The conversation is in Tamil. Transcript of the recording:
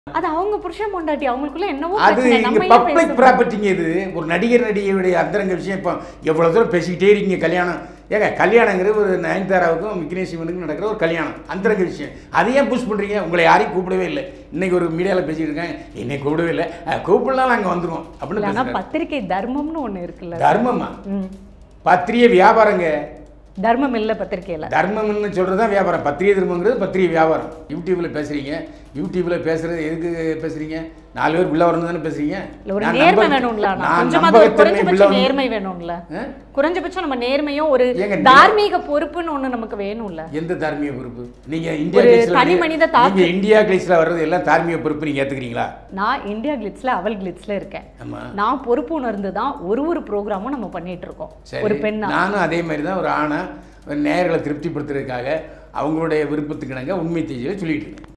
அது அவங்க புருஷன் பொண்டாட்டி அவங்களுக்குள்ள என்னவோ அது பிரச்சனை இங்க நம்ம ஏன் பப்ளிக் பேசணும்? ப்ராப்பர்ட்டிங்க இது ஒரு நடிகர் நடிகையுடைய அந்தரங்க விஷயம் இப்போ எவ்வளோ தூரம் பேசிக்கிட்டே இருக்கீங்க கல்யாணம் ஏங்க கல்யாணங்கிறது ஒரு நயன்தாராவுக்கும் விக்னேஷ் சிவனுக்கும் நடக்கிற ஒரு கல்யாணம் அந்தரங்க விஷயம் அதை ஏன் புஷ் பண்ணுறீங்க உங்களை யாரையும் கூப்பிடவே இல்லை இன்னைக்கு ஒரு மீடியாவில் பேசிட்டு இருக்காங்க என்னை கூப்பிடவே இல்லை அஹ், கூப்பிடலாம் நாங்கள் வந்துருவோம் அப்படின்னு ஆனா பேசுறாங்க. பத்திரிகை தர்மம்னு ஒண்ணு இருக்குல்ல தர்மமா ம். பத்திரிகை வியாபாரங்க தர்மம் இல்ல பத்திரிக்கையில தர்மம்னு சொல்கிறது தான் வியாபாரம் பத்திரிகை தர்மங்கிறது பத்திரிகை வியாபாரம் யூடியூப்பில் பேசுகிறீங்க யூடியூப்பில் பேசுகிறது எதுக்கு பேசுகிறீங்க நாலு பேர் உள்ள வரணும் தானே பேசுகிறீங்க இல்ல ஒரு நான் நேர்மை நம்ப- வேணும்ல ஆனா. நான் கொஞ்சமாவது ஒரு நம்பகத்தன்மை உள்ள குறைஞ்சபட்சம் வந்து- நேர்மை வேணும்ல ஆ? குறைஞ்சபட்சம் நம்ம நேர்மையும் ஒரு ஏங்க, நீ- தார்மீக பொறுப்புன்னு ஒண்ணு நமக்கு வேணும்ல எந்த தார்மீக பொறுப்பு நீங்க இந்தியா ஒரு கிளிஸ்ல தனி வந்து- மனித தாக்கு- நீங்க இந்தியா கிளிஸ்ல வர்றது எல்லாம் தார்மீக பொறுப்பு நீங்க ஏத்துக்கிறீங்களா நான் இந்தியா கிளிட்ஸ்ல அவள் கிளிட்ஸ்ல இருக்கேன் ஆமா நான் பொறுப்பு உணர்ந்து தான் ஒரு ஒரு ப்ரோக்ராமும் நம்ம பண்ணிட்டு இருக்கோம் சரி ஒரு பெண்ணா நானும் அதே மாதிரி தான் ஒரு ஆணை நேர்களை திருப்திப்படுத்துறதுக்காக அவங்களுடைய விருப்பத்துக்கு இணங்க உண்மை தேதியை சொல்லிட்டு இருக்கேன்